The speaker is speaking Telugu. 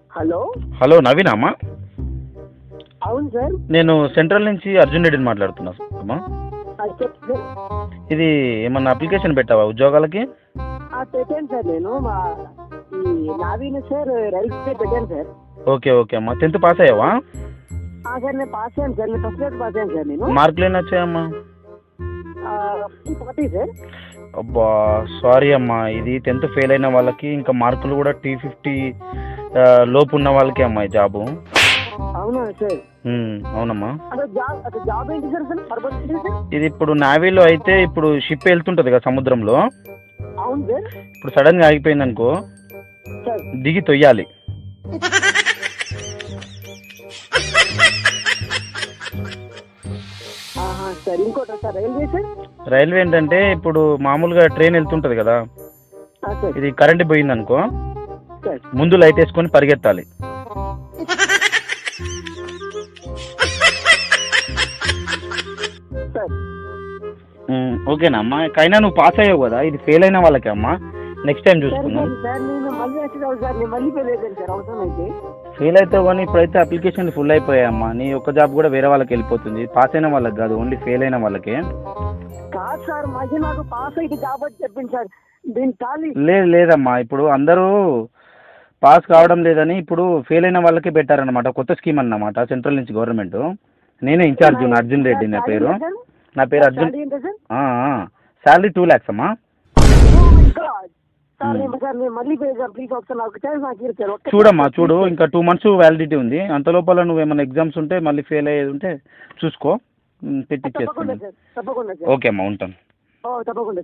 హలో హలో నవీనా అమ్మా అవును సార్ నేను సెంట్రల్ నుంచి అర్జున్ రెడ్డిని మాట్లాడుతున్నా అమ్మా అది చెప్పు సార్ ఇది ఏమన్నా అప్లికేషన్ పెట్టావా ఉద్యోగాలకి ఆ, పెట్టాను సార్ నేను మా ఈ నావీన్ సార్ రైల్వే పెట్టాను సార్ ఓకే ఓకే అమ్మా టెన్త్ పాస్ అయ్యావా ఆ, సార్ నేను పాస్ అయ్యాను సార్ నేను ఫస్ట్ క్లాస్ పాస్ అయ్యాను సార్ నేను మార్కులు ఎన్ని వచ్చాయమ్మా ఫార్టీ సార్ అబ్బా సారీ అమ్మా ఇది టెన్త్ ఫెయిల్ అయిన వాళ్ళకి ఇంకా మార్కులు కూడా టీ ఫిఫ్టీ లోపు ఉన్న వాళ్ళకే అమ్మా ఈ జాబు అవునా సార్ ఉమ్, అవునమ్మా అసలు జాబ్ అసలు జాబ్ ఏంటి సార్ అసలు పర్పస్ ఏంటి సార్ ఇది ఇప్పుడు నావీలో అయితే ఇప్పుడు షిప్ వెళ్తుంటుంది కదా సముద్రంలో అవును సార్ ఇప్పుడు సడన్గా ఆగిపోయింది అనుకో సార్ దిగి తొయ్యాలి ఆహా, సార్ ఇంకోటి సార్ రైల్వే సార్ రైల్వే ఏంటంటే ఇప్పుడు మామూలుగా ట్రైన్ వెళ్తుంటుంది కదా ఆ, సార్ ఇది కరెంట్ పోయింది అనుకో సార్ ముందు లైట్ వేసుకొని పరిగెత్తాలి సార్ ఉమ్, ఓకేనా అమ్మా కైనా నువ్వు పాస్ అయ్యావు కదా ఇది ఫెయిల్ అయిన వాళ్ళకే అమ్మా నెక్స్ట్ టైం సార్ చూసుకుందాం సార్, సార్ నేను మళ్ళీ వచ్చేదావు సార్ నేను మళ్ళీ పెళ్ళేదాను సార్ అవసరం అయితే ఫెయిల్ అవుతావు కానీ ఇప్పుడైతే అప్లికేషన్ ఫుల్ అయిపోయాయమ్మా నీ ఒక్క జాబ్ కూడా వేరే వాళ్ళకి వెళ్ళిపోతుంది పాస్ అయిన వాళ్ళకి కాదు ఓన్లీ ఫెయిల్ అయిన వాళ్ళకే కాదు సార్ మధ్య నాకు పాస్ అయితే జాబ్ అని చెప్పింది సార్ దీని ఖాళీ లేదు లేదమ్మా ఇప్పుడు అందరూ పాస్ కావడం లేదని ఇప్పుడు ఫెయిల్ అయిన వాళ్ళకే పెట్టారన్నమాట కొత్త స్కీమ్ అన్నమాట సెంట్రల్ నుంచి గవర్నమెంట్ నేనే ఇన్ఛార్జ్ అర్జున్ రెడ్డి నా పేరు నా పేరు అర్జున్ ఏంటి సార్ శాలరీ టూ ల్యాక్స్ అమ్మా Oh my God. సార్ నేను సార్ నేను మళ్ళీ చేద్దాం ప్లీజ్ ఒకసారి నాకు ఛాన్స్ నాకు ఇవ్వండి సార్ ఒక్క చూడమ్మా చూడు ఇంకా టూ మంత్స్ వ్యాలిడిటీ ఉంది అంత లోపల నువ్వు ఏమైనా ఎగ్జామ్స్ ఉంటే మళ్ళీ ఫెయిల్ అయ్యేది ఉంటే చూసుకో ఉమ్, తప్పకుండా పెట్టిచ్చేస్తాను సార్ తప్పకుండా సార్ ఓకే అమ్మా ఉంటాను ఓ తప్పకుండా